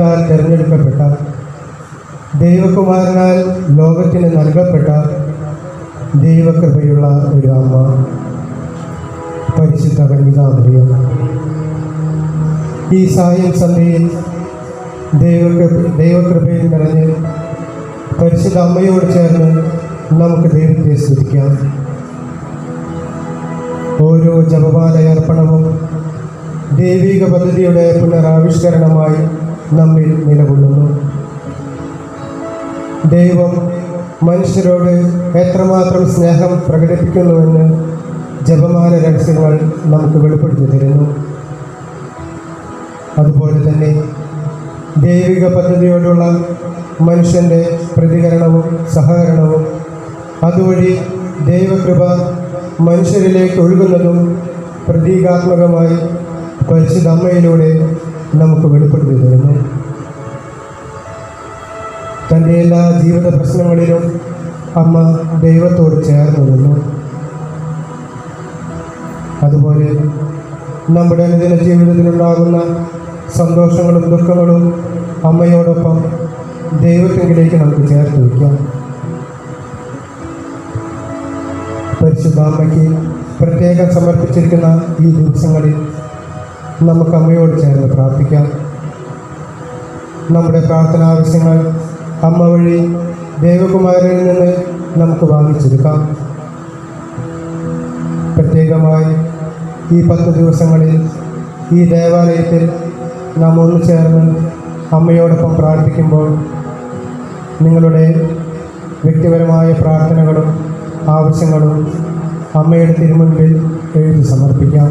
ദൈവത്താൽ തിരഞ്ഞെടുക്കപ്പെട്ട ദൈവകുമാരനാൽ ലോകത്തിന് നൽകപ്പെട്ട ദൈവകൃപയുള്ള ഒരു അമ്മ പരിശുദ്ധ കന്യകാമറിയം ഈ സായം സന്ധ്യയിൽ ദൈവകൃപ ദൈവകൃപയിൽ നിറഞ്ഞ് പരിശുദ്ധ അമ്മയോട് ചേർന്ന് നമുക്ക് ദൈവത്തെ സ്തുതിക്കാം ഓരോ ജപമാല അർപ്പണവും ദൈവിക പദ്ധതിയുടെ പുനരാവിഷ്കരണമായി നമ്മിൽ നിലകൊള്ളുന്നു ദൈവം മനുഷ്യരോട് എത്രമാത്രം സ്നേഹം പ്രകടിപ്പിക്കുന്നുവെന്ന് ജപമാല രഹസ്യങ്ങൾ നമുക്ക് വെളിപ്പെടുത്തി തരുന്നു അതുപോലെ തന്നെ ദൈവിക പദ്ധതിയോടുള്ള മനുഷ്യൻ്റെ പ്രതികരണവും സഹകരണവും അതുവഴി ദൈവകൃപ മനുഷ്യരിലേക്ക് ഒഴുകുന്നതും പ്രതീകാത്മകമായി പരിശുദ്ധ അമ്മയിലൂടെ നമുക്ക് വെളിപ്പെടുത്തി തരുന്നു തൻ്റെ എല്ലാ ജീവിത പ്രശ്നങ്ങളിലും അമ്മ ദൈവത്തോട് ചേർന്ന് നിന്നു അതുപോലെ നമ്മുടെ അനുദിന ജീവിതത്തിലുണ്ടാകുന്ന സന്തോഷങ്ങളും ദുഃഖങ്ങളും അമ്മയോടൊപ്പം ദൈവത്തെങ്കിലേക്ക് നമുക്ക് ചേർത്ത് വയ്ക്കാം പരിശുദ്ധ അമ്മയ്ക്ക് പ്രത്യേകം സമർപ്പിച്ചിരിക്കുന്ന ഈ ദിവസങ്ങളിൽ നമുക്ക് അമ്മയോട് ചേർന്ന് പ്രാർത്ഥിക്കാം നമ്മുടെ പ്രാർത്ഥന ആവശ്യങ്ങൾ അമ്മ വഴി ദേവകുമാരനിൽ നിന്ന് നമുക്ക് വാങ്ങിച്ചെടുക്കാം പ്രത്യേകമായി ഈ പത്ത് ദിവസങ്ങളിൽ ഈ ദേവാലയത്തിൽ നാം ഒന്ന് ചേർന്ന് അമ്മയോടൊപ്പം പ്രാർത്ഥിക്കുമ്പോൾ നിങ്ങളുടെ വ്യക്തിപരമായ പ്രാർത്ഥനകളും ആവശ്യങ്ങളും അമ്മയുടെ തിരുമുൻപിൽ എഴുതി സമർപ്പിക്കാം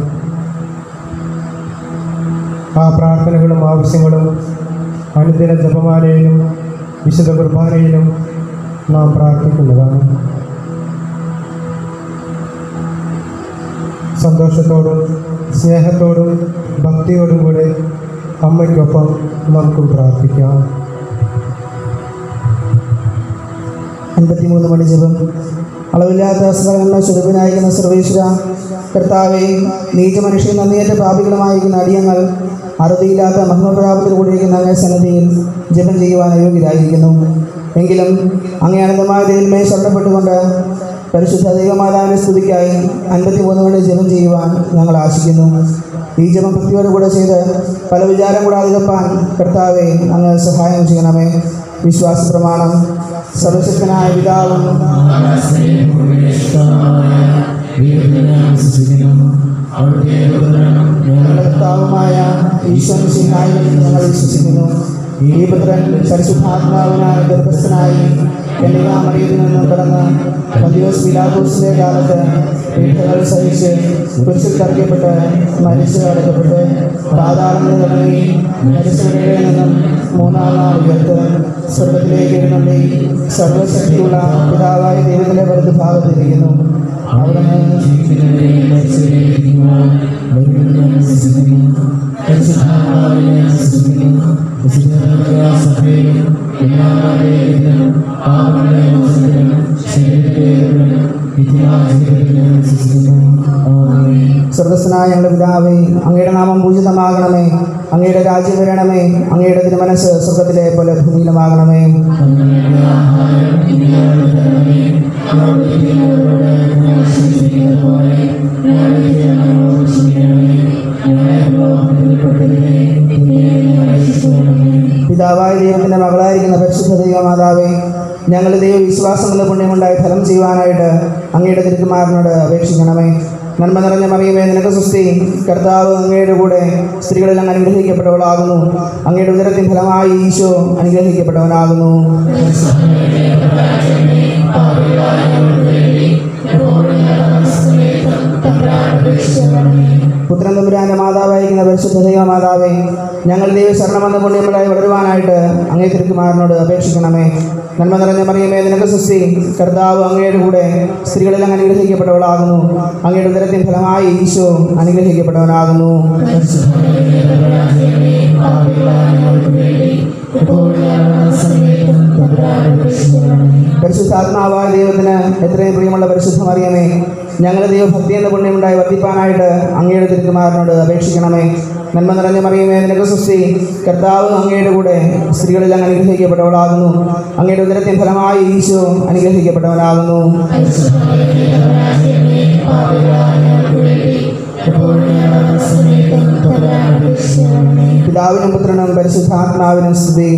ആ പ്രാർത്ഥനകളും ആവശ്യങ്ങളും അനുദിന ജപമാലയിലും വിശുദ്ധ കുർബാനയിലും നാം പ്രാർത്ഥിക്കുന്നതാണ് സന്തോഷത്തോടും സ്നേഹത്തോടും ഭക്തിയോടും കൂടെ അമ്മയ്ക്കൊപ്പം നമുക്കും പ്രാർത്ഥിക്കാം അൻപത്തിമൂന്ന് മണി ജപം അളവില്ലാത്ത സകലങ്ങളുടെ സ്വരൂപനായിരിക്കുന്ന സർവേശ്വര കർത്താവെ നീച്ച മനുഷ്യൻ നന്ദിയേറ്റ പാപികളുമായിരിക്കുന്ന അടിയങ്ങൾ അറുതിയില്ലാത്ത മഹിമപ്രാപത്തിൽ കൂടിയിരിക്കുന്ന അങ്ങേ സന്നദ്ധിയിൽ ജപം ചെയ്യുവാൻ അയോഗ്യരായിരിക്കുന്നു എങ്കിലും അങ്ങേ അനന്തമായ ദൈവമേ ശരണപ്പെട്ടുകൊണ്ട് പരിശുദ്ധ ദൈവമാതാവിനെ സ്തുതിക്കായി അൻപത്തിമൂന്ന് മണി ജപം ചെയ്യുവാൻ ഞങ്ങൾ ആശിക്കുന്നു ഈ ജപം ഭക്തിയോടുകൂടെ ചെയ്ത് പല വിചാരം കൂടാതെ തപ്പാൻ കർത്താവെ അങ്ങ് സഹായം ചെയ്യണമേ വിശ്വാസ പ്രമാണം സർവശക്തനായ പിതാവും ഞങ്ങളുടെ കർത്താവുമായ ഈശ്വരൻ സിംഹായി ഞങ്ങൾ വിശ്വസിക്കുന്നു ഈ പുത്രൻ പരിശുദ്ധാത്മാവിനായ ഗർഭസ്ഥനായി കന്യകാമറിയിൽ നിന്നും പിറന്ന് പന്തിയോസ് പിലാദോസിന്റെ കാലത്ത് പീഠകൾ സഹിച്ച് കുരിശിൽ തറയ്ക്കപ്പെട്ട് മരിച്ചു അടക്കപ്പെട്ട് പാതാളങ്ങളിൽ തുടങ്ങി മരിച്ചവരുടെ നിന്നും മൂന്നാം നാൾ ഉയർത്ത് സ്വർഗത്തിലേക്ക് എഴുന്നള്ളി സർവശക്തിയുള്ള പിതാവായ ദൈവത്തിന്റെ വലത് ഭാഗത്തിരിക്കുന്നു അവിടുന്ന് സ്വർഗസ്വനായ ഞങ്ങളുടെ പിതാവേ അങ്ങയുടെ നാമം പൂജിതമാകണമേ അങ്ങയുടെ രാജ്യം വരണമേ അങ്ങയുടെ തിരുമനസ് സ്വർഗത്തിലെ പോലെ ഭൂമിയിലുമാകണമേ പിതാവായ ദൈവത്തിന്റെ മകളായിരിക്കുന്ന പരിശുദ്ധ ദൈവമാതാവേ ഞങ്ങളുടെ ദൈവവിശ്വാസങ്ങളുടെ പുണ്യമുണ്ടായി ഫലം ചെയ്യുവാനായിട്ട് അങ്ങയുടെ തിരുക്കുമാരനോട് അപേക്ഷിക്കണമേ നന്മ നിറഞ്ഞ മറിയമേ നിനക്ക് സുസ്തി കർത്താവ് അങ്ങയുടെ കൂടെ സ്ത്രീകളെല്ലാം അനുഗ്രഹിക്കപ്പെട്ടവളാകുന്നു അങ്ങയുടെ ഉദരത്തിൻ ഫലമായി ഈശോ അനുഗ്രഹിക്കപ്പെട്ടവനാകുന്നു പുത്രൻ തമ്പുരാന്റെ മാതാവായിരിക്കുന്ന പരിശുദ്ധ ദൈവ മാതാവേ ഞങ്ങൾ ദൈവ ശരണമെന്ന പുണ്യമുണ്ടായി വളരുവാനായിട്ട് അങ്ങേ തിരുക്കുമാരനോട് അപേക്ഷിക്കണമേ നന്മ നിറഞ്ഞ മറിയമേ നിനക്ക് സുസ്തി കർത്താവ് അങ്ങയുടെ കൂടെ സ്ത്രീകളെല്ലാം അനുഗ്രഹിക്കപ്പെട്ടവളാകുന്നു അങ്ങയുടെ ഉദരത്തിൻ ഫലമായി ഈശോ അനുഗ്രഹിക്കപ്പെട്ടവനാകുന്നു പരിശുദ്ധാത്മാവായ ദൈവത്തിന് എത്രയും പ്രിയമുള്ള പരിശുദ്ധ മറിയമേ ഞങ്ങളുടെ ദൈവഭക്തി എന്ന പുണ്യമുണ്ടായി വർദ്ധിപ്പാനായിട്ട് അങ്ങയുടെ തിരുക്കുമാരനോട് അപേക്ഷിക്കണമേ നന്മ നിറഞ്ഞ മറിയമേ നിനക്ക് സുസ്തി കർത്താവ് അങ്ങയുടെ കൂടെ സ്ത്രീകളിൽ അങ്ങ് അനുഗ്രഹിക്കപ്പെട്ടവളാകുന്നു അങ്ങയുടെ ഉദരത്തിൻ ഫലമായി ഈശോ അനുഗ്രഹിക്കപ്പെട്ടവനാകുന്നു പിതാവിനും പുത്രനും പരിശുദ്ധാത്മാവിനും സ്തുതി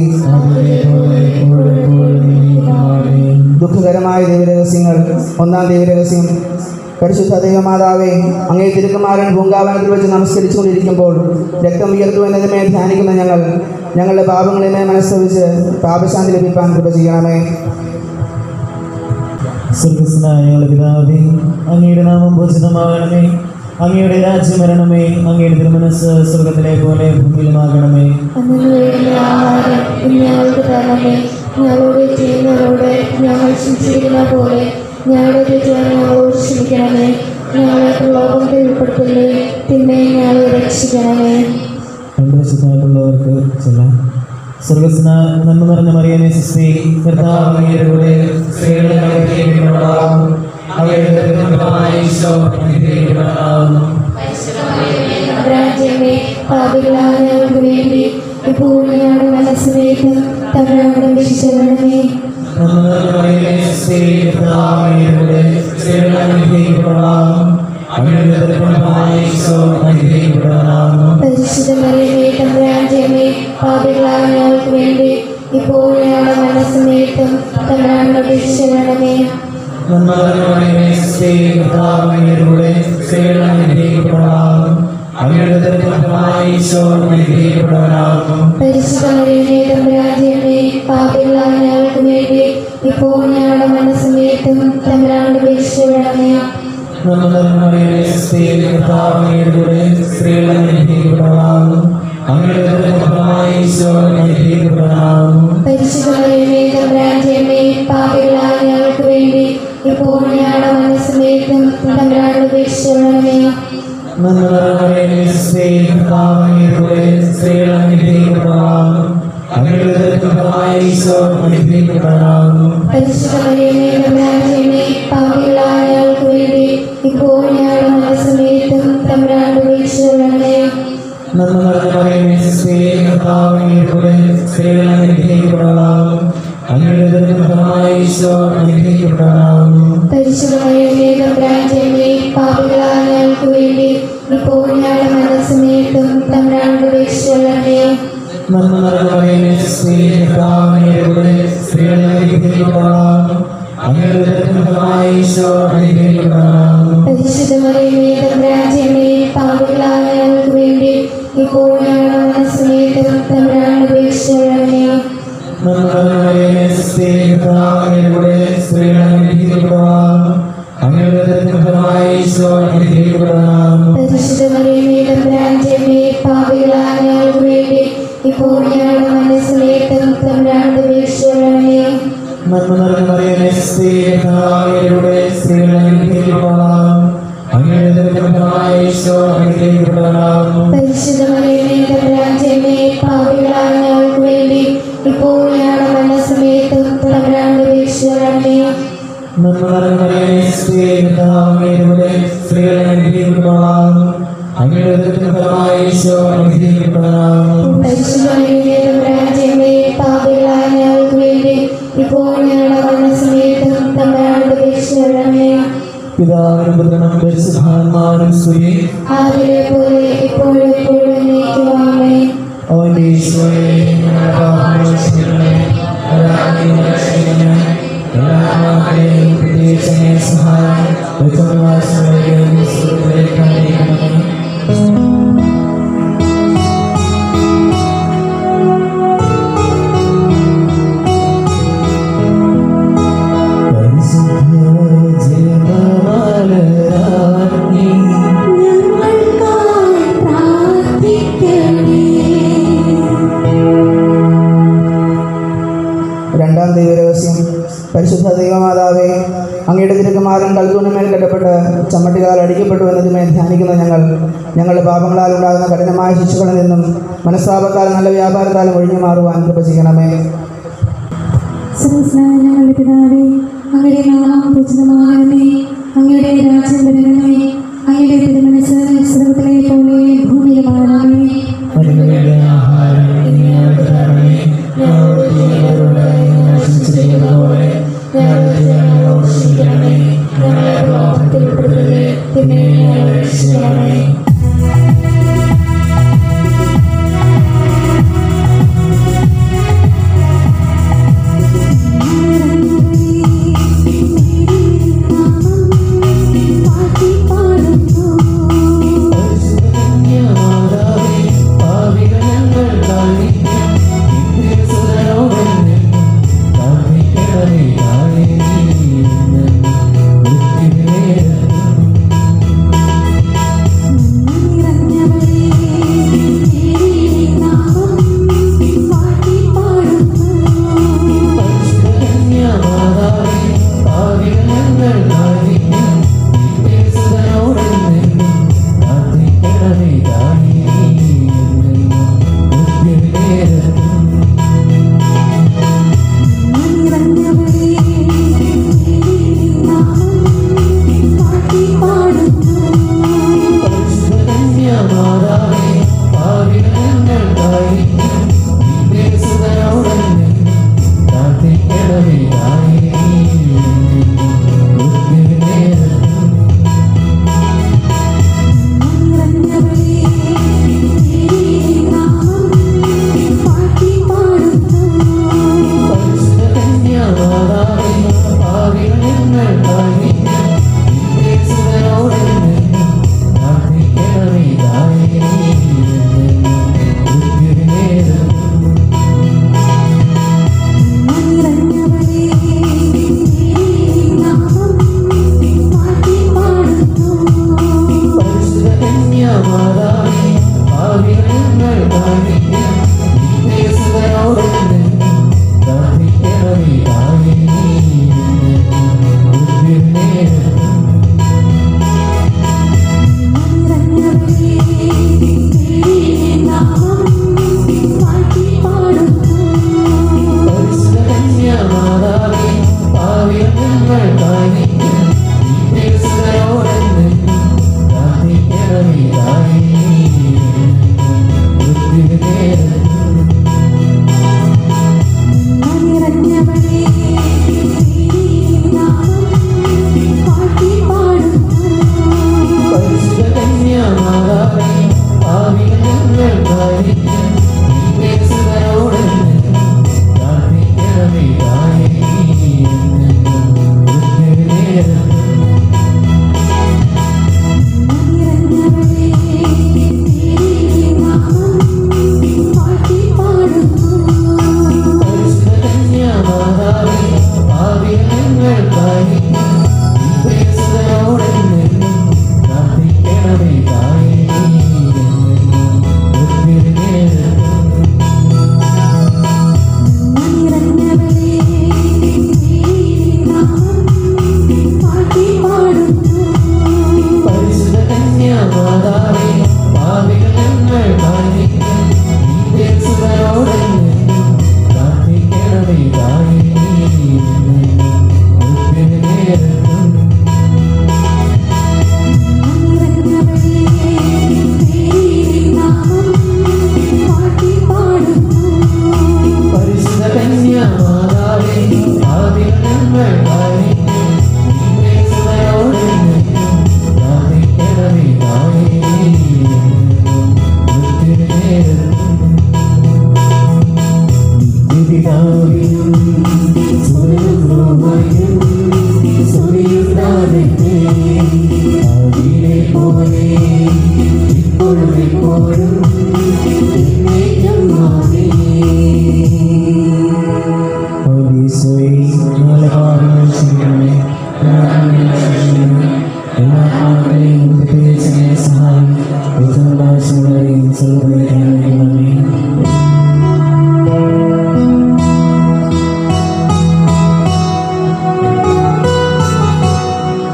ദുഃഖകരമായ ദൈവരഹസ്യങ്ങൾ ഒന്നാം ദൈവരഹസ്യം പരിശുദ്ധ ദൈവമാതാവേ അങ്ങേ തിരുക്കുമാരൻ പൂങ്കാവനത്തിൽ വെച്ച് നമസ്കരിച്ചുകൊണ്ടിരിക്കുമ്പോൾ രക്തം ഉയർത്തു എന്നതിമേ ധ്യാനിക്കുന്ന ഞങ്ങൾ ഞങ്ങളുടെ പാപങ്ങളിമേ മനസ്സവിച്ച് പാപശാന്തി ലഭിക്കാൻ കൃപ ചെയ്യണമേ സ്വർഗസ്നായ ഞങ്ങളുടെ പിതാവേ അങ്ങയുടെ നാമം ഭൂഷിതമാകണമേ അങ്ങയുടെ രാജ്യം വരണമേ അങ്ങയുടെ തിരുമനസ് സ്വർഗത്തിലെ പോലെ ഭൂമിയിലുമാകണമേ അങ്ങനെ വേണ്ട ആഹാരം ഇന്ന് ഞങ്ങൾക്ക് തരണമേ ഞങ്ങളുടെ ചെയ്യുന്നവരോട് ഞങ്ങൾ ശിക്ഷിക്കുന്ന പോലെ ഞങ്ങളുടെ തെറ്റുകൾ ഞങ്ങളോട് ക്ഷമിക്കണമേ ഞങ്ങളെ പ്രലോഭനത്തിൽ ഉൾപ്പെടുത്തല്ലേ പിന്നെ ഞങ്ങളെ രക്ഷിക്കണമേ സന്തോഷത്തായിട്ടുള്ളവർക്ക് ചെല്ലാം സ്വർഗസ്ന നന്മ നിറഞ്ഞ മറിയമേ സിസ്തി കർത്താവ് അങ്ങയുടെ കൂടെ സ്ത്രീകളെ അനുഗ്രഹിക്കപ്പെട്ടവളാകുന്നു. അങ്ങയുടെ ദരിദ്രമായ ഈശോ അനുഗ്രഹിക്കപ്പെട്ടവനാകുന്നു. രാജ്യമേ പാപികളായ ഞങ്ങൾക്ക് വേണ്ടി ഇപ്പോൾ ഞങ്ങളുടെ മനസ്സിലേക്ക് തങ്ങളുടെ രക്ഷിക്കണമേ നന്മ നിറഞ്ഞ മറിയമേ സിസ്തി കർത്താവ് അങ്ങയുടെ കൂടെ സ്ത്രീകളെ അനുഗ്രഹിക്കപ്പെട്ടവളാകുന്നു. അങ്ങയുടെ ദരിദ്രമായ ഈശോ അനുഗ്രഹിക്കപ്പെട്ടവനാകുന്നു. പരിശുദ്ധമറിയമേ തമ്പുരാജയമേ പാപികളായ ഞങ്ങൾക്ക് വേണ്ടി ഇപ്പോൾ ഞങ്ങളുടെ മനസ്സിനേക്കും തമ്പുരാന്റെ രക്ഷിക്കണമേ നന്മ നിറഞ്ഞ മറിയമേ സിസ്തി കർത്താവ് അങ്ങയുടെ കൂടെ സ്ത്രീകളെ അനുഗ്രഹിക്കപ്പെട്ടവളാകുന്നു. അങ്ങയുടെ ദരിദ്രമായ ഈശോ അനുഗ്രഹിക്കപ്പെട്ടവനാകുന്നു. പരിശുദ്ധമറിയമേ തമ്പുരാജയമേ പാപികളായ ഞങ്ങൾക്ക് വേണ്ടി ഇപ്പോൾ ഞങ്ങളുടെ മനസ്സിനേക്കും തമ്പുരാന്റെ രക്ഷിക്കണമേ നന്മ നിറഞ്ഞ മറിയമേ സിസ്തി കർത്താവ് അങ്ങയുടെ കൂടെ സ്ത്രീകളെ അനുഗ്രഹിക്കപ്പെട്ടവളാകുന്നു. അങ്ങയുടെ ദരിദ്രമായ ഈശോ അനുഗ്രഹിക്കപ്പെട്ടവനാകുന്നു. പരിശുദ്ധമറിയമേ തമ്പുരാജയമേ പാപികളായ ഞങ്ങൾക്ക് വേണ്ടി ഇപ്പോൾ ഞങ്ങളുടെ മനസ്സിനേക്കും തമ്പുരാന്റെ രക്ഷിക്കണമേ നന്മ നിറഞ്ഞ മറിയമേ സിസ്തി കർത്താവ് അങ്ങയുടെ കൂടെ സ്ത്രീകളെ അനുഗ്രഹിക്കപ്പെട്ടവളാകുന്നു. അങ്ങയുടെ ദരിദ്രമായ ഈശോ അനുഗ്രഹിക്കപ്പെട്ടവനാകുന്നു. പരിശുദ്ധമറിയമേ തമ്പുരാജയമേ പാപികളായ ഞങ്ങൾക്ക് വേണ്ടി ഇപ്പോൾ ഞങ്ങളുടെ മനസ്സിനേക്കും തമ്പുരാന്റെ രക്ഷിക്കണമേ നന്മ നിറഞ്ഞ മറിയമേ സിസ്തി കർത്താവ് അങ്ങയുടെ കൂടെ സ്ത്രീകളെ അനുഗ്രഹിക്കപ്പെട്ടവളാകുന്നു. അങ്ങയുടെ ദരിദ്രമായ ഈശോ അനുഗ്രഹിക്കപ്പെട്ടവനാകുന്നു. പരിശുദ്ധമറിയമേ തമ്പുരാജയമേ പാപികളായ ഞങ്ങൾക്ക് വേണ്ടി ഇപ്പോൾ ഞങ്ങളുടെ മനസ്സിനേക്കും തമ്പുരാന്റെ രക്ഷിക്കണമേ നന്മ നിറഞ്ഞ മറിയമേ സിസ്തി കർത്താവ് അങ്ങയുടെ കൂടെ സ്ത്രീകളെ അനുഗ്രഹിക്കപ്പെട്ടവളാകുന്നു. അങ്ങയുടെ ദരിദ്രമായ ഈശോ അനുഗ്രഹിക്കപ്പെട്ടവനാകുന്നു. പരിശുദ്ധമറിയമേ തമ്പുരാജയമേ പാപികളായ ഞങ്ങൾക്ക് വേണ്ടി ഇപ്പോൾ ഞങ്ങളുടെ മനസ്സിനേക്കും തമ്പുരാന്റെ രക്ഷിക്കണമേ നന്മ നിറഞ്ഞ മറിയമേ സിസ്തി കർത്താവ് അങ്ങയുടെ കൂടെ സ്ത്രീകളെ അനുഗ്രഹിക്കപ്പെട്ടവളാകുന്നു. അങ്ങയുടെ ദരിദ്രമായ ഈശോ അനുഗ്രഹിക്കപ്പെട്ടവനാകുന്നു. പരിശുദ്ധമറിയമേ തമ്പുരാജയമേ പാപികളായ ഞങ്ങൾക്ക് വേണ്ടി ഇപ്പോൾ ഞങ്ങളുടെ മനസ്സിനേക്കും തമ്പുരാന്റെ രക്ഷിക്കണമേ നന്മ നിറഞ്ഞ മറിയമേ സിസ്തി കർത്താവ് അങ്ങയുടെ കൂടെ സ്ത്രീകളെ അനുഗ്രഹിക്കപ്പെട്ടവളാകുന്നു. അങ്ങയുടെ ദരിദ്രമായ ഈശോ അനുഗ്രഹിക്കപ്പെട്ടവനാകുന്നു. പരിശുദ്ധമറിയമേ തമ്പുരാജയമേ പാപികളായ ഞങ്ങൾക്ക് വേണ്ടി ഇപ്പോൾ ഞങ്ങളുടെ മനസ്സിനേക്കും തമ്പുരാന്റെ രക്ഷിക്കണമേ നന്മ നിറഞ്ഞ മറിയമേ സിസ്തി കർത്താവ് അങ്ങയുടെ കൂടെ സ്ത്രീകളെ അനുഗ്രഹിക്കപ്പെട്ടവളാകുന്നു. അങ്ങയുടെ ദരിദ്രമായ ഈശോ അനുഗ്രഹിക്കപ്പെട്ടവനാകുന്നു. പരിശുദ്ധമറിയമേ തമ്പുരാജയമേ പാപികളായ ഞങ്ങൾക്ക് വേണ്ടി ഇപ്പോൾ ഞങ്ങളുടെ മനസ്സിനേക്കും തമ്പുരാന്റെ രക്ഷിക്കണമേ പിതാവിനും പുത്രനും പരിശുദ്ധാത്മാവിനും സ്തുതി ആദിലെ പോലെ ഇപ്പോഴും എപ്പോഴും നീക്കുവാമേ അവന്റെ ഈശോയെ ഞങ്ങളുടെ പാപങ്ങൾ ക്ഷമിക്കണമേ. ഒരാളെയും രക്ഷിക്കണമേ. എല്ലാ ആത്മാക്കളെയും പ്രത്യേകിച്ച് അങ്ങേ സഹായം വ്യക്തമായും സ്വർഗ്ഗത്തിലേക്ക് അയക്കണമേ. പരിശുദ്ധ ജനമാലരാണി ഞങ്ങൾക്കായി പ്രാർത്ഥിക്കണേ രണ്ടാം ദൈവരഹസ്യം പരിശുദ്ധ ദൈവമാതാവേ അങ്ങയുടെ തിരുക്കുമാരൻ കൽത്തൂണിന്മേൽ കെട്ടപ്പെട്ട് ചമ്മട്ടികാൽ അടിക്കപ്പെട്ടു എന്നതിനെ ധ്യാനിക്കുന്ന ഞങ്ങൾ ഞങ്ങളുടെ പാപങ്ങളാൽ ഉണ്ടാകുന്ന കഠിനമായ ശിക്ഷകളിൽ നിന്നും മനസ്താപത്താലും നല്ല വ്യാപാരത്താലും ഒഴിഞ്ഞു മാറുവാൻ കൃപ ചെയ്യണമേ സർവസ്നായ ഞങ്ങളുടെ പിതാവേ അങ്ങയുടെ നാമം പൂജിതമാകണമേ അങ്ങയുടെ രാജ്യം വരണമേ അങ്ങയുടെ തിരുമനസ് സ്വർഗത്തിലെ പോലെ ഭൂമിയിലുമാകണമേ അതിനുവേണ്ട ആഹാരം ഇനി ഞങ്ങൾക്ക് തരണമേ ഞങ്ങളുടെ ചെയ്യുന്നവരോട് ഞങ്ങൾ ക്ഷമിച്ചിരിക്കുന്നതുപോലെ ഞങ്ങളുടെ ഞങ്ങളോട് ക്ഷമിക്കണമേ ഞങ്ങളെ പ്രലോഭനത്തിൽ ഉൾപ്പെടുത്തരുതേ പിന്നെ ഞങ്ങളെ രക്ഷിക്കണമേ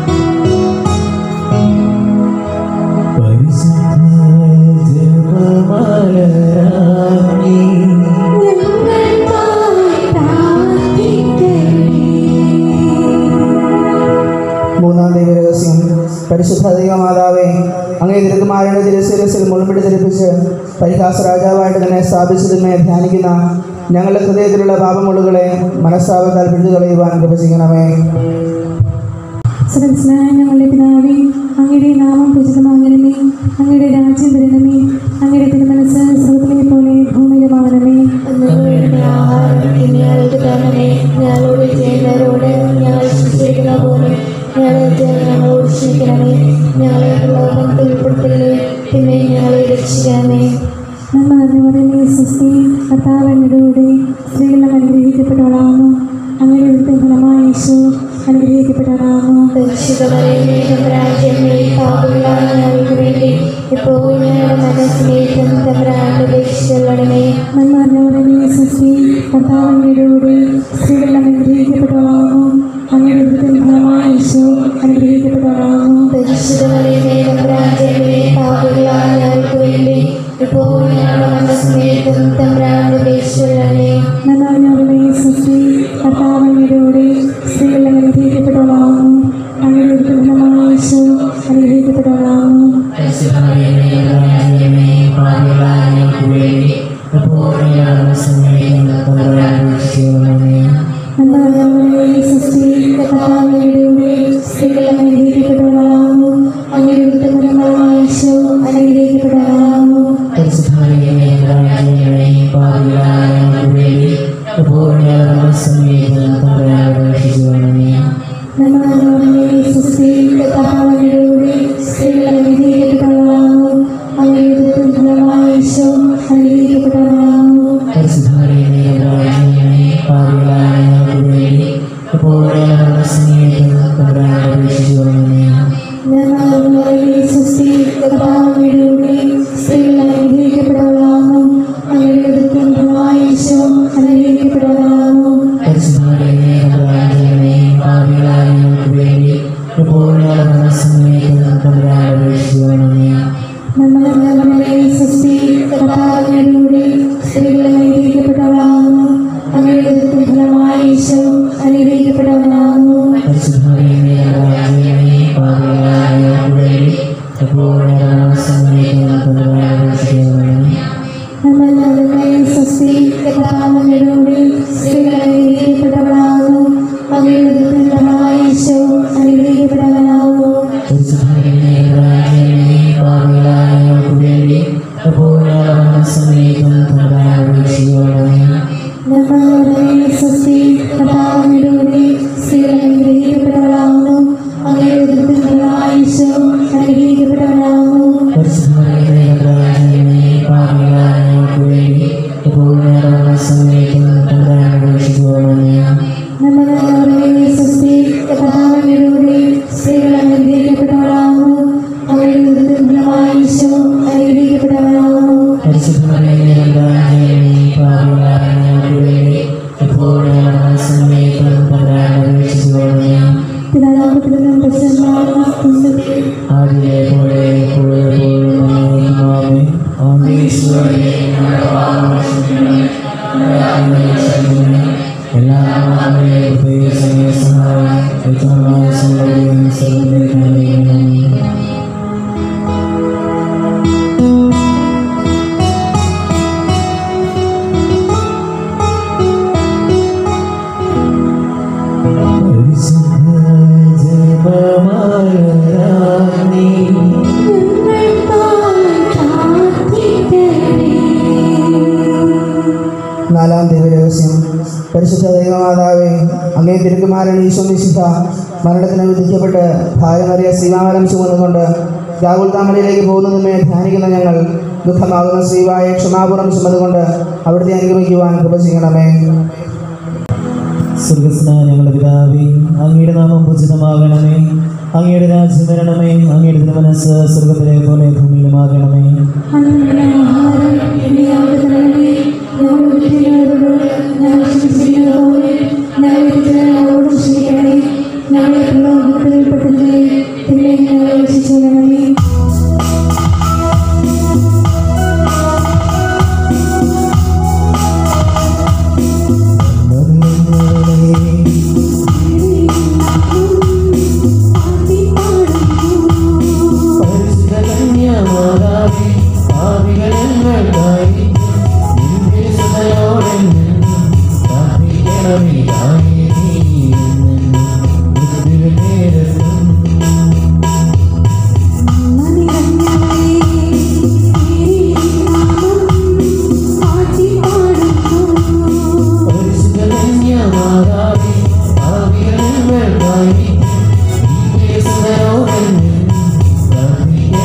പരിശുദ്ധ ജപമാ ദൈവമാതാവേ അങ്ങേ തിരുക്കുമാരനെ തിരുശിരസിൽ മുൾപിടി ധരിപ്പിച്ച് പരിഹാസ രാജാവായിട്ട് തന്നെ സ്ഥാപിച്ചതിന്മേ ധ്യാനിക്കുന്ന ഞങ്ങളുടെ ഹൃദയത്തിലുള്ള പാപമുള്ളുകളെ മനസ്താപത്താൽ പിടിച്ചു കളയുവാൻ കൃപ ചെയ്യണമേ ശ്രദ്ധായ ഞങ്ങളുടെ പിതാവേ അങ്ങയുടെ നാമം പൂജിതമാകണമേ അങ്ങയുടെ രാജ്യം വരണമേ അങ്ങയുടെ തിരുമനസ് സ്രോതനെ പോലെ ഭൂമിയിലുമാകണമേ അന്നു വേണ്ട ആഹാരം ഇനി ഞങ്ങൾക്ക് തരണമേ ഞങ്ങളോട് ചെയ്യുന്നവരോട് ഞങ്ങൾ ശിക്ഷിക്കുന്ന പോലെ ഞങ്ങളെ ഞങ്ങളോട് ക്ഷമിക്കണമേ ഞങ്ങളെ ലോകത്തിൽ ഉൾപ്പെടുത്തലേ പിന്നെ ഞങ്ങളെ രക്ഷിക്കണമേ നന്മ നിറഞ്ഞവരമേ സ്വസ്തി കർത്താവനോടെ സ്ത്രീകളെല്ലാം അനുഗ്രഹിക്കപ്പെട്ടവളാകുന്നു അങ്ങയുടെ വിരുദ്ധ ഫലമായ യേശു അനുഗ്രഹിക്കപ്പെട്ടവളാകുന്നു പരിശുദ്ധമറിയമേ തമ്പരാജ്യമേ പാപികളായ ഞങ്ങൾക്ക് വേണ്ടി ഇപ്പോൾ ഞങ്ങളുടെ മനസ്സിലേക്കും തമ്പരാണ്ട് രക്ഷിക്കണമേ നന്മ നിറഞ്ഞവരമേ സ്വസ്തി കർത്താവനോടെ സ്ത്രീകളെല്ലാം അനുഗ്രഹിക്കപ്പെട്ടവളാകുന്നു അങ്ങയുടെ വിരുദ്ധ ഫലമായ യേശു അനുഗ്രഹിക്കപ്പെട്ടവളാകുന്നു പരിശുദ്ധമറിയമേ തമ്പരാജ്യമേ പാപികളായ ഞങ്ങൾക്ക് വേണ്ടി ഇപ്പോൾ ഞങ്ങളുടെ മനസ്സിലേക്കും തമ്പരാണ്ട് രക്ഷിക്കണമേ നന്നാവിനോടുമേ സൃഷ്ടി കർത്താവിനോടെ സ്ത്രീകളെ അനുഗ്രഹിക്കപ്പെട്ടവളാകുന്നു അങ്ങയുടെ വിഗ്രഹമായ യേശു അനുഗ്രഹിക്കപ്പെട്ടവളാകുന്നു നന്നാവിനോടുമേ സൃഷ്ടി കർത്താവിനോടെ സ്ത്രീകളെ അനുഗ്രഹിക്കപ്പെട്ടവളാകുന്നു അങ്ങയുടെ വിഗ്രഹമായ യേശു അനുഗ്രഹിക്കപ്പെട്ടവളാകുന്നു നന്നാവിനോടുമേ സൃഷ്ടി കർത്താവിനോടെ സ്ത്രീകളെ അനുഗ്രഹിക്കപ്പെട്ടവളാകുന്നു അങ്ങയുടെ വിഗ്രഹമായ യേശു അനുഗ്രഹിക്കപ്പെട്ടവളാകുന്നു നന്നാവിനോടുമേ സൃഷ്ടി കർത്താവിനോടെ സ്ത്രീകളെ അനുഗ്രഹിക്കപ്പെട്ടവളാകുന്നു അങ്ങയുടെ വിഗ്രഹമായ യേശു അനുഗ്രഹിക്കപ്പെട്ടവളാകുന്നു നമ്മളെ സൃഷ്ടി കർത്താവിനോടെ സ്ത്രീകളെ അനുഗ്രഹിക്കപ്പെട്ടവളാകുന്നു അങ്ങയുടെ ഫലമായ യേശു അനുഗ്രഹിക്കപ്പെട്ടവളാകുന്നു നമ്മളെ സൃഷ്ടി കർത്താവിനോടെ സ്ത്രീകളെ അനുഗ്രഹിക്കപ്പെട്ടവളാകുന്നു അങ്ങയുടെ ഫലമായ യേശു അനുഗ്രഹിക്കപ്പെട്ടവളാകുന്നു നമ്മളെ സൃഷ്ടി കർത്താവിനോടെ സ്ത്രീകളെ അനുഗ്രഹിക്കപ്പെട്ടവളാകുന്നു അങ്ങയുടെ ഫലമായ യേശു അനുഗ്രഹിക്കപ്പെട്ടവളാകുന്നു നമ്മളെ സൃഷ്ടി കർത്താവിനോടെ സ്ത്രീകളെ അനുഗ്രഹിക്കപ്പെട്ടവളാകുന്നു അങ്ങയുടെ ഫലമായ യേശു അനുഗ്രഹിക്കപ്പെട്ടവളാകുന്നു പിതാവിനും പ്രസന്നാകുന്നു ആദിയെ പോലെ പോലെ ആമേ എല്ലാ സഹായം ഏറ്റവും സർവ്വ നാലാം ദിവരഹസ്യം പരിശുദ്ധ ദൈവമാതാവേ അങ്ങേ തിരുക്കുമാരൻ ഈശോ മിശിഹ മരണത്തിന് വിധിക്കപ്പെട്ട് ഭാര്യമറിയ ശ്രീമാവലം ചുമന്നുകൊണ്ട് രാഹുൽ താമരയിലേക്ക് പോകുന്നതിനെ ധ്യാനിക്കുന്ന ഞങ്ങൾ ദുഃഖമാകുന്ന ശ്രീവായ ക്ഷമാപുരം ചുമന്നുകൊണ്ട് അവിടുത്തെ അനുഗമിക്കുവാൻ കൃപ ചെയ്യണമേ സ്വർഗസ്നായ ഞങ്ങളുടെ പിതാവേ അങ്ങയുടെ നാമം പൂജിതമാകണമേ അങ്ങയുടെ രാജ്യം വരണമേ അങ്ങയുടെ തിരുമനസ് സ്വർഗത്തിലെ പോലെ ഭൂമിയിലുമാകണമേ അങ്ങനെ ആഹാരം ഇനി ഞങ്ങൾക്ക് തരണമേ ഞങ്ങളുടെ വിധികളോട് ഞങ്ങൾ ക്ഷമിച്ചിരിക്കുന്നത് പോലെ ഞങ്ങളുടെ വിധികളെ ഞങ്ങളോട് ക്ഷമിക്കണമേ ഞങ്ങളെ പ്രലോഭനത്തിൽ ഉൾപ്പെടുത്തരുതേ പിന്നെ ഞങ്ങളെ രക്ഷിച്ചുകൊള്ളണമേ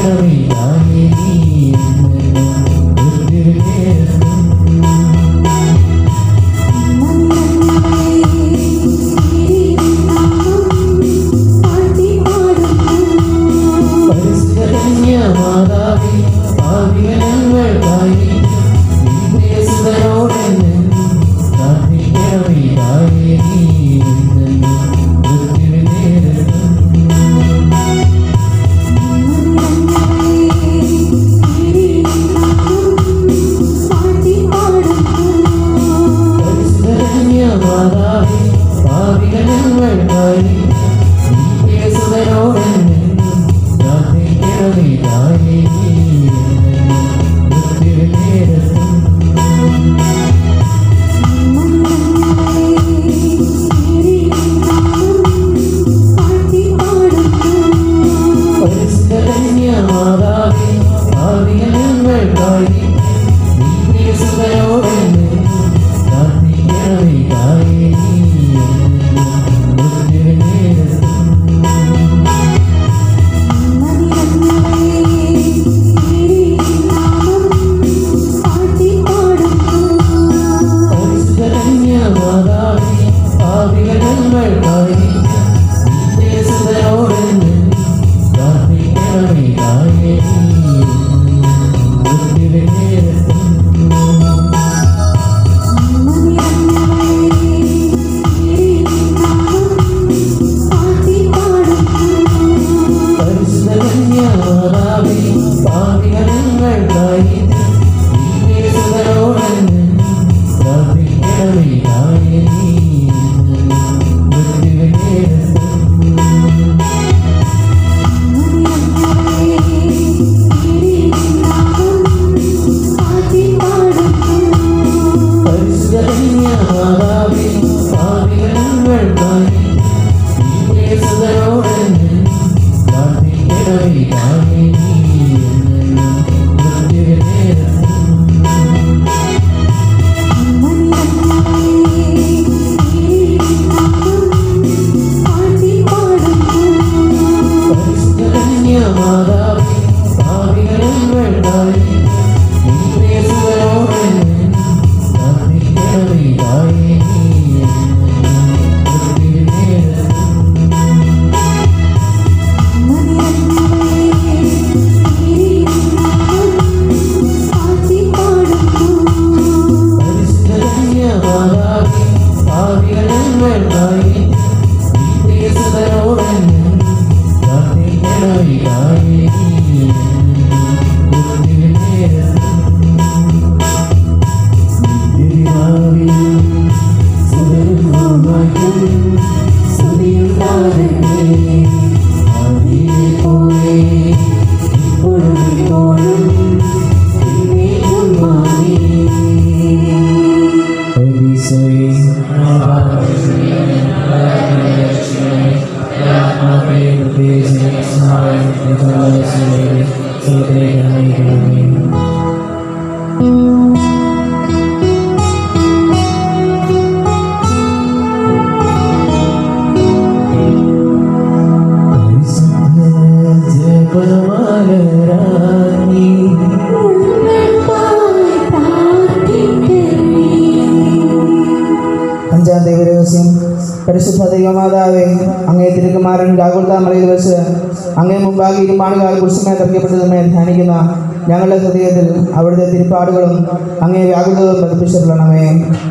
അഞ്ചാം ദൈവരഹസ്യം പരിശുദ്ധ ദൈവമാതാവേ അങ്ങേ തിരുക്കുമാരൻ രാഹുൽ താമരയിൽ വെച്ച് അങ്ങേ മുമ്പാകെ ഇരുമാണുകാൽ കുരിശുമേ തർക്കപ്പെട്ടതുമേ ധ്യാനിക്കുന്ന ഞങ്ങളുടെ ഹൃദയത്തിൽ അവിടുത്തെ തിരുപ്പാടുകളും അങ്ങേ വ്യാകുലതകളും പതിപ്പിച്ചിട്ടുള്ളണമേ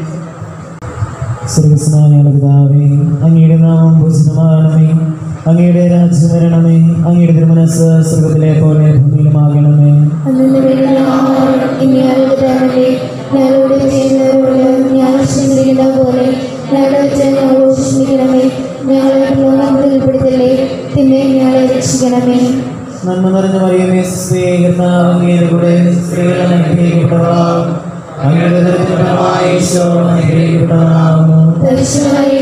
സ്വർഗസ്നാനിയുടെ പിതാവേ അങ്ങയുടെ നാമം പൂജിതമാകണമേ അങ്ങയുടെ രാജ്യം വരണമേ അങ്ങയുടെ തിരുമനസ് സ്വർഗത്തിലെ പോലെ ഭൂമിയിലുമാകണമേ അന്നു വേണ്ടി ആഹാരം ഇനി ഞങ്ങളുടെ തരണമേ ഞങ്ങളുടെ ചെയ്യുന്നവരോട് ഞാൻ ക്ഷമിക്കുന്ന പോലെ ഞങ്ങളുടെ അച്ഛൻ ഞങ്ങളോട് ക്ഷമിക്കണമേ ഞങ്ങളെ ലോകത്തിൽ ഉൾപ്പെടുത്തല്ലേ പിന്നെ ഞങ്ങളെ രക്ഷിക്കണമേ നന്മ നിറഞ്ഞ മറിയമേ സ്ത്രീ കർത്താവ് അങ്ങയുടെ കൂടെ സ്ത്രീകൾ അനുഗ്രഹിക്കപ്പെട്ടവളാകും അങ്ങയുടെ ദരിദ്രമായ ഈശോ അനുഗ്രഹിക്കപ്പെട്ടവനാകുന്നു ദർശനമായി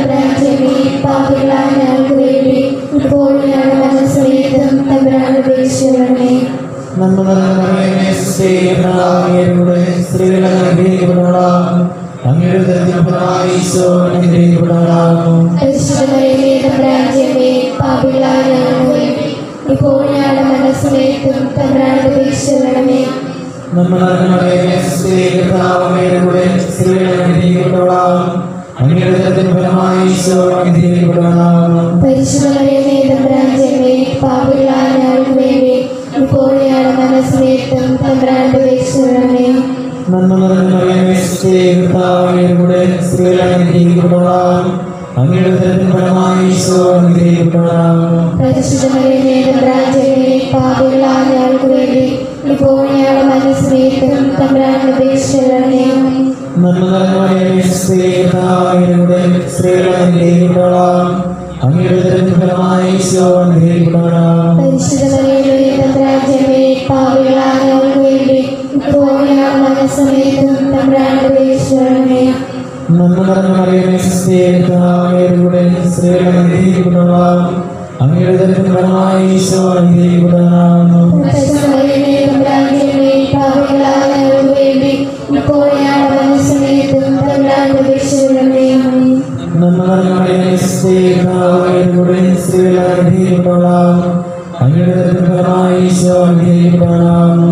പാപികളായ ഞങ്ങൾക്ക് വേണ്ടി ഇപ്പോൾ ഞങ്ങളുടെ മനസ്സമേതം തമ്പരാണ് ഉപേക്ഷിക്കണമേ നന്മ നിറഞ്ഞ മറിയമേ സ്ത്രീ കർത്താവ് അങ്ങയുടെ കൂടെ സ്ത്രീകൾ അനുഗ്രഹിക്കപ്പെട്ടവളാകും അങ്ങയുടെ ദരിദ്രമായ ഈശോ അനുഗ്രഹിക്കപ്പെട്ടവനാകുന്നു പരിശുദ്ധമേ തമ്പരാജ്യമേ പാപികളായ ഞങ്ങൾക്ക് വേണ്ടി ഇപ്പോൾ ഞങ്ങളുടെ മനസ്സിലേക്കും തമ്പ്രാന്റെ വീക്ഷണമേ നമ്മൾ അറിഞ്ഞവരെ സ്ത്രീകർത്താവയുടെ സ്ത്രീകളെ അനുഗ്രഹിക്കപ്പെട്ടവളാം അങ്ങയുടെ ദൈവത്തിൻ ഫലമായി ഈശോ അനുഗ്രഹിക്കപ്പെട്ടവനാകുന്നു പരിശുദ്ധമറിയമേ തമ്പ്രാഞ്ചമ്മേ പാപികളായ ഞങ്ങൾക്ക് വേണ്ടി ഇപ്പോൾ ഞങ്ങളുടെ മനസ്സിലേക്കും തമ്പ്രാന്റെ വീക്ഷണമേ നന്മ നിറഞ്ഞ മറിയമേ സ്ത്രീകർത്താവയുടെ സ്ത്രീകളെ അനുഗ്രഹിക്കപ്പെട്ടവളാം അങ്ങയുടെ ദൈവത്തിൻ ഫലമായി ഈശോ അനുഗ്രഹിക്കപ്പെട്ടവനാകുന്നു പരിശുദ്ധമറിയമേ തമ്പ്രാഞ്ചമ്മേ പാപികളായ ഞങ്ങൾക്ക് വേണ്ടി ഇപ്പോൾ ഞങ്ങളുടെ മനസ്സിലേക്കും തമ്പ്രാന്റെ വീക്ഷണമേ നന്മ നിറഞ്ഞ മറിയമേ സ്ത്രീകർത്താവയുടെ സ്ത്രീകളെ അനുഗ്രഹിക്കപ്പെട്ടവളാം അങ്ങയുടെ ദൈവത്തിൻ ഫലമായി ഈശോ അനുഗ്രഹിക്കപ്പെട്ടവനാകുന്നു പരിശുദ്ധമറിയമേ തമ്പ്രാഞ്ചമ്മേ പാപികളായ ഞങ്ങൾക്ക് വേണ്ടി ഇപ്പോൾ ഞങ്ങളുടെ മനസ്സിലേക്കും തമ്പ്രാന്റെ വീക്ഷണമേ നന്മ നിറഞ്ഞ മറിയമേ സ്ത്രീകർത്താവയുടെ സ്ത്രീകളെ അനുഗ്രഹിക്കപ്പെട്ടവളാം അങ്ങയുടെ ദൈവത്തിൻ ഫലമായി ഈശോ അനുഗ്രഹിക്കപ്പെട്ടവനാകുന്നു പരിശുദ്ധമറിയമേ തമ്പ്രാഞ്ചമ്മേ പാപികളായ ഞങ്ങൾക്ക് വേണ്ടി ഇപ്പോൾ ഞങ്ങളുടെ മനസ്സിലേക്കും തമ്പ്രാന്റെ വീക്ഷണമേ നന്മ നിറഞ്ഞ മറിയമേ സ്ത്രീകർത്താവയുടെ സ്ത്രീകളെ അനുഗ്രഹിക്കപ്പെട്ടവളാം അങ്ങയുടെ ദൈവത്തിൻ ഫലമായി ഈശോ അനുഗ്രഹിക്കപ്പെട്ടവനാകുന്നു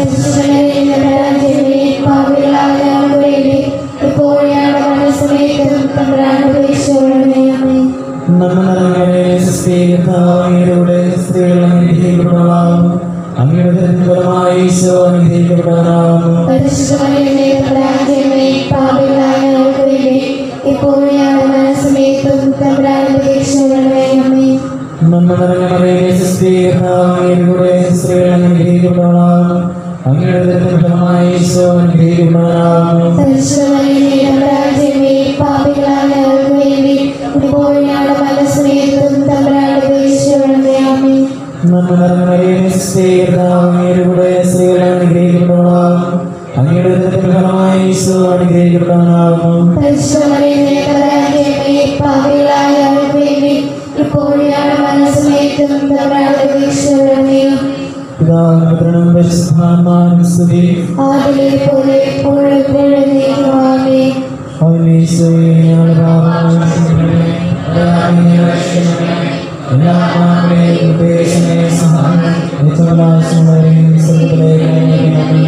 നന്മ നിറഞ്ഞ മറിയമേ സ്ത്രീകർത്താവയുടെ സ്ത്രീകളെ അനുഗ്രഹിക്കപ്പെട്ടവളാം അങ്ങയുടെ ദൈവത്തിൻ ഫലമായി ഈശോ അനുഗ്രഹിക്കപ്പെട്ടവനാകുന്നു നന്മ നിറഞ്ഞ മറിയമേ സ്ത്രീകർത്താവയുടെ സ്ത്രീകളെ അനുഗ്രഹിക്കപ്പെട്ടവളാം അങ്ങയുടെ ദൈവത്തിൻ ഫലമായി ഈശോ അനുഗ്രഹിക്കപ്പെട്ടവനാകുന്നു നന്മ നിറഞ്ഞ മറിയമേ സ്ത്രീകർത്താവയുടെ സ്ത്രീകളെ അനുഗ്രഹിക്കപ്പെട്ടവളാം അങ്ങയുടെ ദൈവത്തിൻ ഫലമായി ഈശോ അനുഗ്രഹിക്കപ്പെട്ടവനാകുന്നു പിതാവിനും പുത്രനും പരിശുദ്ധാത്മാവിനും സ്തുതി ആദിലെ പോലെ എപ്പോഴും നീക്കുവാമേ അവനീശോയെ ഞങ്ങളുടെ പാപങ്ങൾ ക്ഷമിക്കണമേ. ദയാമേ രക്ഷിക്കണമേ. എല്ലാ പാപങ്ങളെയും ഉപേക്ഷണയെ സഹായം നിത്യവിലാസങ്ങളെയും സ്വർഗ്ഗത്തിലേക്ക് നയിക്കണമേ.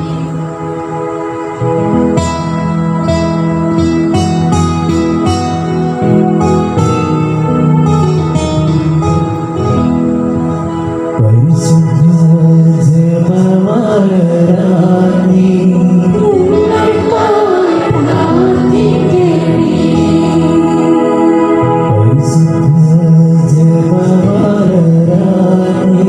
പരിശുദ്ധ ജപമാലരാണി പരിശുദ്ധ ജപമാലരാണി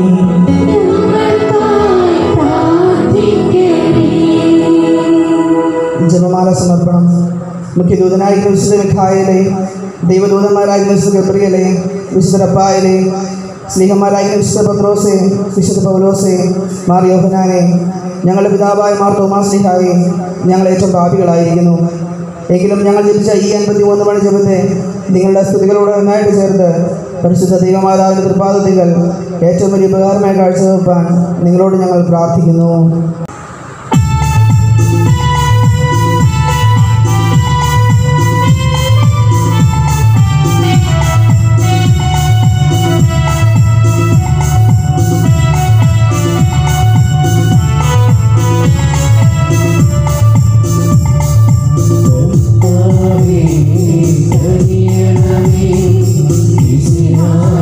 ജപമാല സമർപ്പണം മുഖ്യദൂതനായിരുന്ന വിശുദ്ധ മിഖായലെ ദൈവദൂതന്മാരായിരുന്ന വിശുദ്ധ ഗബ്രിയലെ വിശുദ്ധ റപ്പായലെ സ്നേഹന്മാരായിരുന്ന വിശുദ്ധ പത്രോസെ വിശുദ്ധ പൗലോസെ മാർ യോഹനാനെ ഞങ്ങളുടെ പിതാവായ മാർ തോമാസ് സ്നേഹായെ ഞങ്ങൾ ഏറ്റവും പാപികളായിരിക്കുന്നു എങ്കിലും ഞങ്ങൾ ജപിച്ച ഈ അൻപത്തി മൂന്ന് മണി ജപത്തെ നിങ്ങളുടെ സ്തുതികളോട് ഒന്നായിട്ട് ചേർത്ത് പരിശുദ്ധ ദൈവമാതാവിൻ്റെ തൃപ്പാദത്തികൾ ഏറ്റവും വലിയ ഉപകാരമായി കാഴ്ചവെപ്പാൻ നിങ്ങളോട് ഞങ്ങൾ പ്രാർത്ഥിക്കുന്നു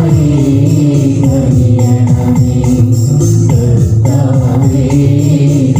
ും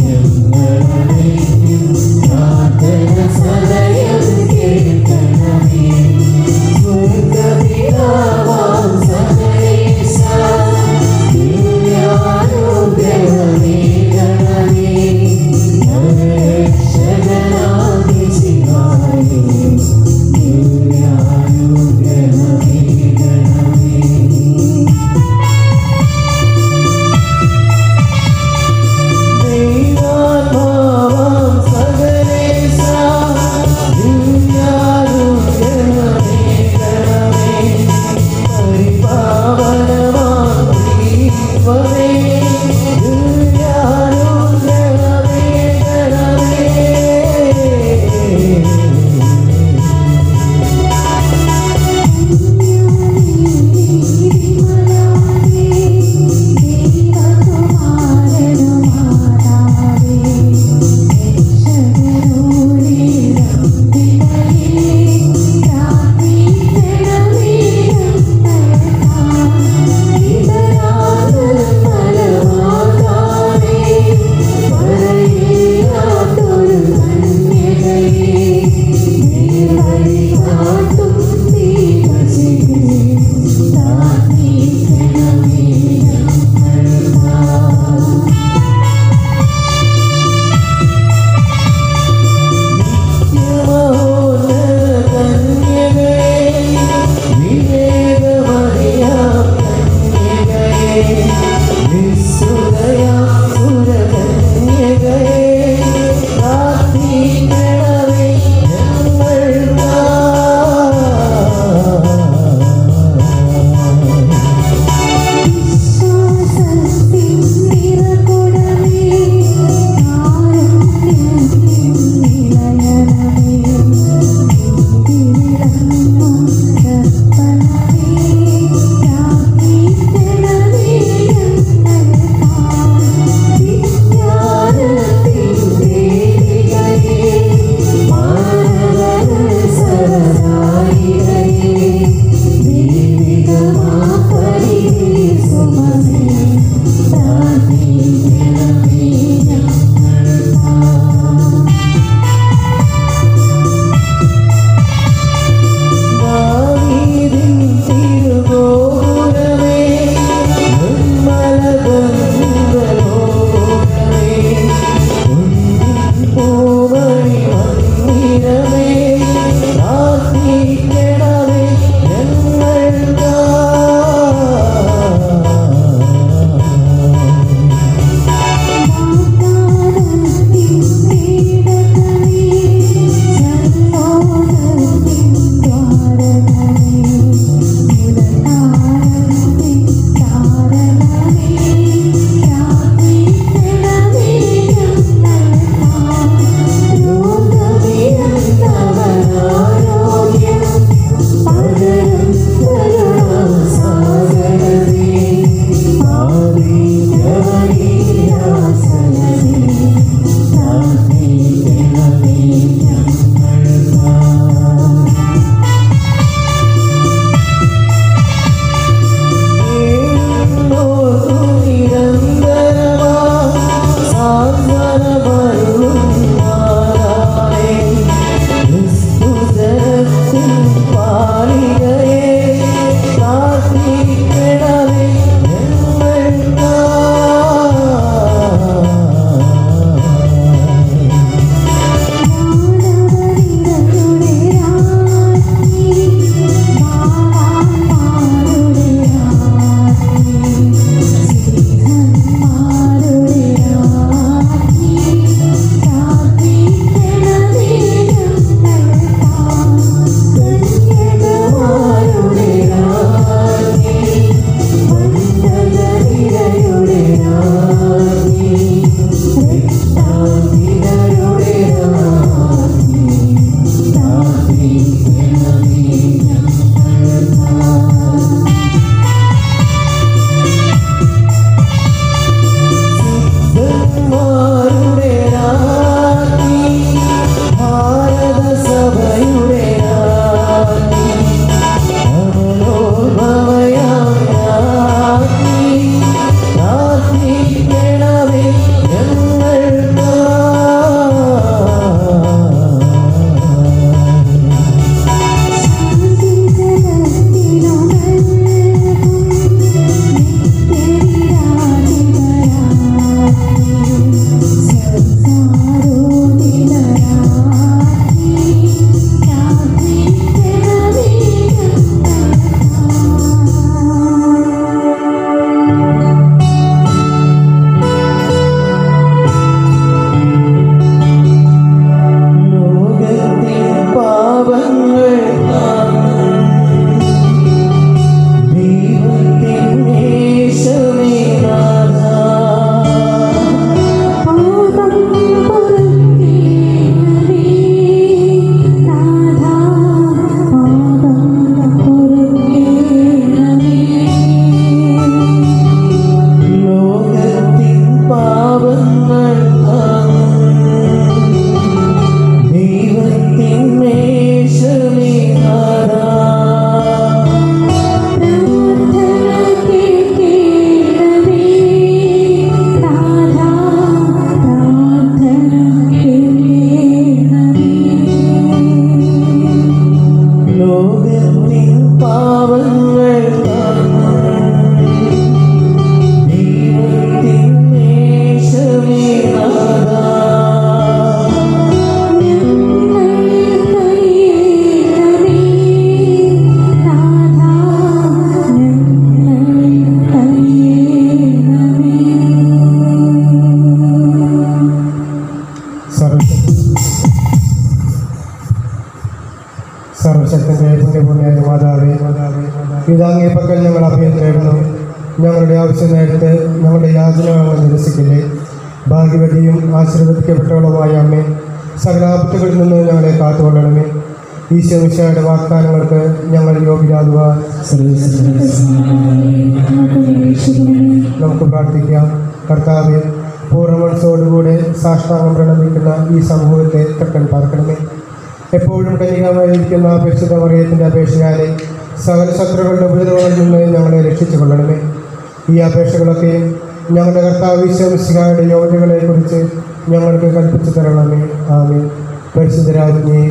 പിതാങ്ങിയ പക്കൽ ഞങ്ങൾ അഭയം തേടുന്നു ഞങ്ങളുടെ ആവശ്യ നേരത്ത് ഞങ്ങളുടെ യാചനകൾ നിരസിക്കില്ലേ ഭാഗ്യവതിയും ആശീർവദിക്കപ്പെട്ടവളുമായ അമ്മേ സകലാപത്തുകളിൽ നിന്ന് ഞങ്ങളെ കാത്തുകൊള്ളണമേ ഈശോ മിശയുടെ വാഗ്ദാനങ്ങൾക്ക് ഞങ്ങൾ യോഗ്യരാകുവാൻ നമുക്ക് പ്രാർത്ഥിക്കാം കർത്താവെ പൂർണ്ണ മനസ്സോടുകൂടെ സാഷ്ടാംഗം പ്രണമിക്കുന്ന ഈ സമൂഹത്തെ തട്ടൻ പാർക്കണമേ എപ്പോഴും കനികമായിരിക്കുന്ന പരിശുദ്ധ മറിയത്തിൻ്റെ അപേക്ഷയാലെ സകല ശത്രുക്കളുടെ ഉപദ്രവങ്ങളിൽ നിന്ന് ഞങ്ങളെ രക്ഷിച്ചു കൊള്ളണമേ ഈ അപേക്ഷകളൊക്കെയും ഞങ്ങളുടെ കർത്താവ് ഈശ്വരയുടെ യോഗ്യതകളെക്കുറിച്ച് ഞങ്ങൾക്ക് കൽപ്പിച്ചു തരണമേ ആമേ പരിശുദ്ധരാജ്ഞയെ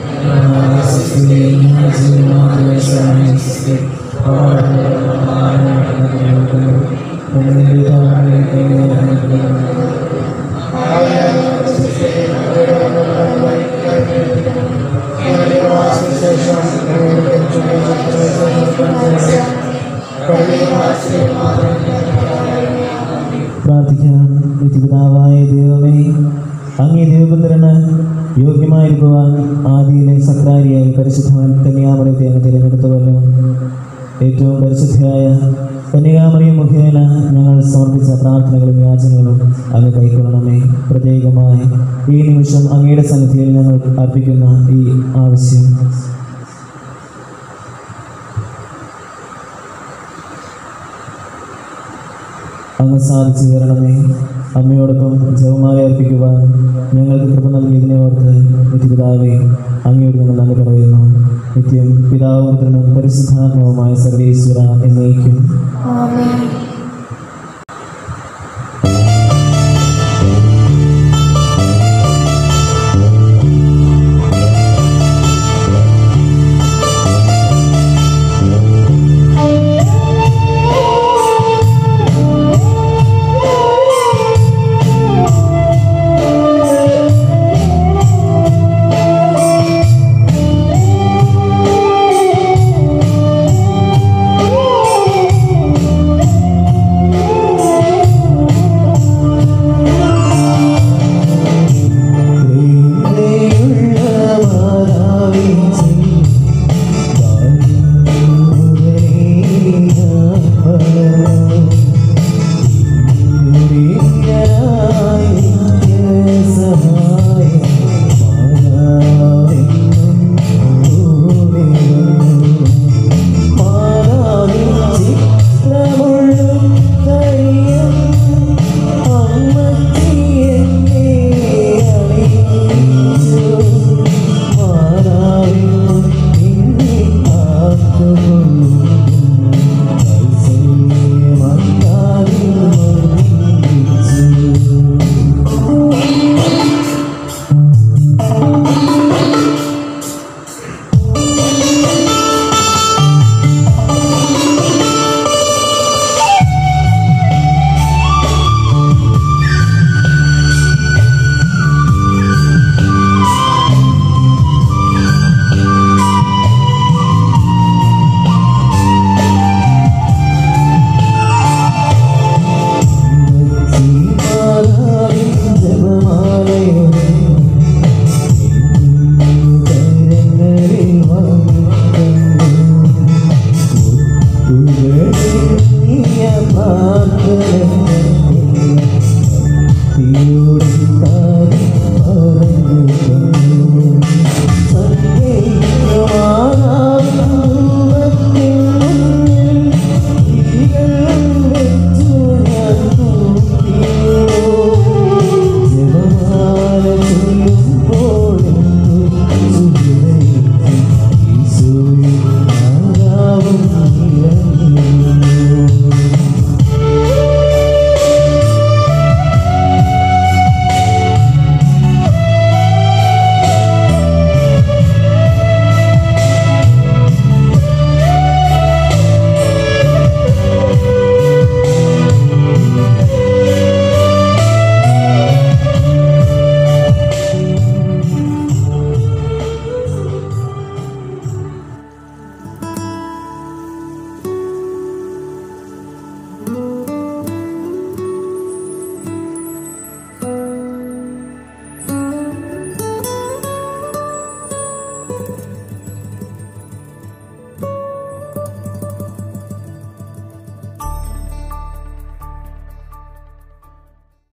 പ്രാർത്ഥിക്കാം നിത്യപിതാവായ ദൈവമേ അങ്ങേ ദൈവപുത്രന് യോഗ്യമായിരിക്കുവാൻ ആദിയിലെ സക്രാരിയായി പരിശുദ്ധവൻ കന്യാമറിയത്തെ അങ്ങ് തിരഞ്ഞെടുത്തുവല്ലോ ഏറ്റവും പരിശുദ്ധിയായ കന്യാമറിയ മുഖേന ഞങ്ങൾ സമർപ്പിച്ച പ്രാർത്ഥനകളും യാചനകളും അങ്ങ് കൈക്കൊള്ളണമേ പ്രത്യേകമായി ഈ നിമിഷം അങ്ങയുടെ സന്നിധിയിൽ ഞങ്ങൾ അർപ്പിക്കുന്ന ഈ ആവശ്യം അങ്ങ് സാധിച്ചു തരണമേ അമ്മയോടൊപ്പം ജവമാല അർപ്പിക്കുവാൻ ഞങ്ങൾക്ക് കൃപ നൽകിയതിനെ ഓർത്ത് നിത്യപിതാവേ അങ്ങയോട് ഞങ്ങൾ നന്ദി പറയുന്നു നിത്യം പിതാവും പുത്രനും പരിശുദ്ധാത്മാവുമായ സർവേശ്വര എന്നേക്കും ആമേൻ